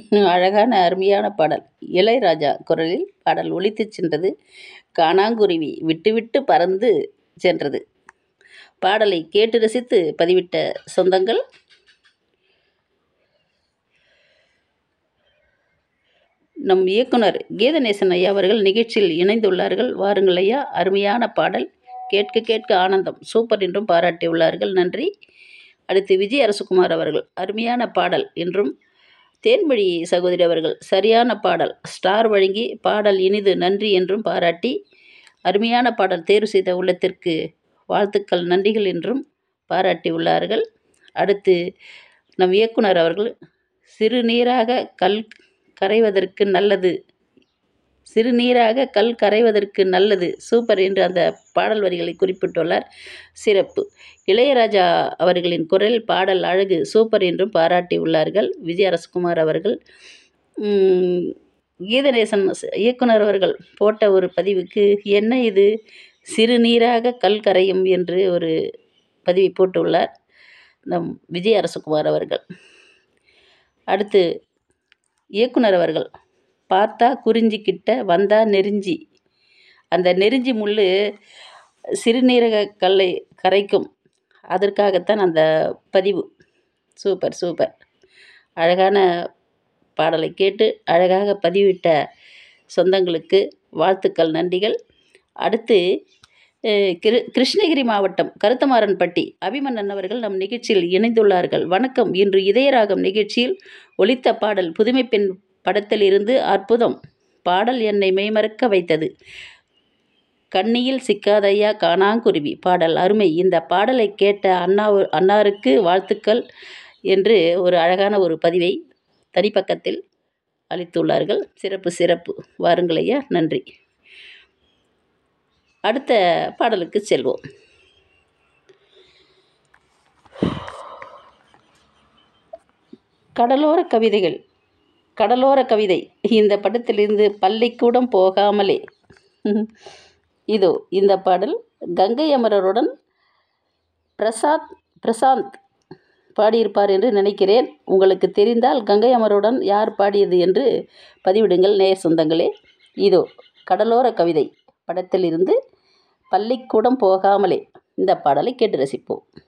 அழகான அருமையான பாடல் இளையராஜா குரலில் பாடல் ஒலித்துச் சென்றது காணாங்குருவி விட்டு விட்டு பறந்து சென்றது பாடலை கேட்டு ரசித்து பதிவிட்ட சொந்தங்கள் நம் இயக்குனர் கீதநேசன் ஐயா அவர்கள் நிகழ்ச்சியில் இணைந்துள்ளார்கள் வாருங்கள் ஐயா அருமையான பாடல் கேட்க கேட்க ஆனந்தம் சூப்பர் என்றும் பாராட்டியுள்ளார்கள் நன்றி அடுத்து விஜய் அரசுகுமார் அவர்கள் அருமையான பாடல் என்றும் தேன்மொழி சகோதரி அவர்கள் சரியான பாடல் ஸ்டார் வழங்கி பாடல் இனிது நன்றி என்றும் பாராட்டி அருமையான பாடல் தேர்வு செய்த உள்ளத்திற்கு வாழ்த்துக்கள் நன்றிகள் என்றும் பாராட்டியுள்ளார்கள் அடுத்து நம் இயக்குனர் அவர்கள் சிறுநீராக கல் கரைவதற்கு நல்லது சிறுநீராக கல் கரைவதற்கு நல்லது சூப்பர் என்று அந்த பாடல் வரிகளை குறிப்பிட்டுள்ளார் சிறப்பு இளையராஜா அவர்களின் குரல் பாடல் அழகு சூப்பர் என்றும் பாராட்டியுள்ளார்கள் விஜய் அரசகுமார் அவர்கள் உம், கீதநேசன் இயக்குனர் அவர்கள் போட்ட ஒரு பதிவுக்கு என்ன இது சிறுநீராக கல் கரையும் என்று ஒரு பதிவை போட்டுள்ளார் நம் விஜய் அரசகுமார் அவர்கள் அடுத்து இயக்குனர் அவர்கள் பார்த்தா குறிஞ்சி கிட்ட வந்தா நெருஞ்சி அந்த நெருஞ்சி முள் சிறுநீரக கல்லை கரைக்கும் அதற்காகத்தான் அந்த பதிவு சூப்பர் சூப்பர் அழகான பாடலை கேட்டு அழகாக பதிவிட்ட சொந்தங்களுக்கு வாழ்த்துக்கள் நன்றிகள் அடுத்து அஹ், கிரு கிருஷ்ணகிரி மாவட்டம் கருத்தமாறன்பட்டி அபிமன்னன் அவர்கள் நம் நிகழ்ச்சியில் இணைந்துள்ளார்கள் வணக்கம் இன்று இதயராகம் நிகழ்ச்சியில் ஒலித்த பாடல் புதுமை பெண் படத்திலிருந்து அற்புதம் பாடல் என்னை மெய்மறக்க வைத்தது கண்ணியில் சிக்காதையா காணாங்குருவி பாடல் அருமை இந்த பாடலை கேட்ட அண்ணா அன்னாருக்கு வாழ்த்துக்கள் என்று ஒரு அழகான ஒரு பதிவை தனிப்பக்கத்தில் அளித்துள்ளார்கள் சிறப்பு சிறப்பு வாருங்கள் ஐயா நன்றி அடுத்த பாடலுக்கு செல்வோம் கடலோர கவிதைகள் கடலோர கவிதை இந்த படத்திலிருந்து பள்ளிக்கூடம் போகாமலே இதோ இந்த பாடல் கங்கை அமரருடன் பிரசாத் பிரசாந்த் பாடியிருப்பார் என்று நினைக்கிறேன் உங்களுக்கு தெரிந்தால் கங்கை அமருடன் யார் பாடியது என்று பதிவிடுங்கள் நேயர் சொந்தங்களே இதோ கடலோர கவிதை படத்திலிருந்து பள்ளிக்கூடம் போகாமலே இந்த பாடலை கேட்டு ரசிப்போம்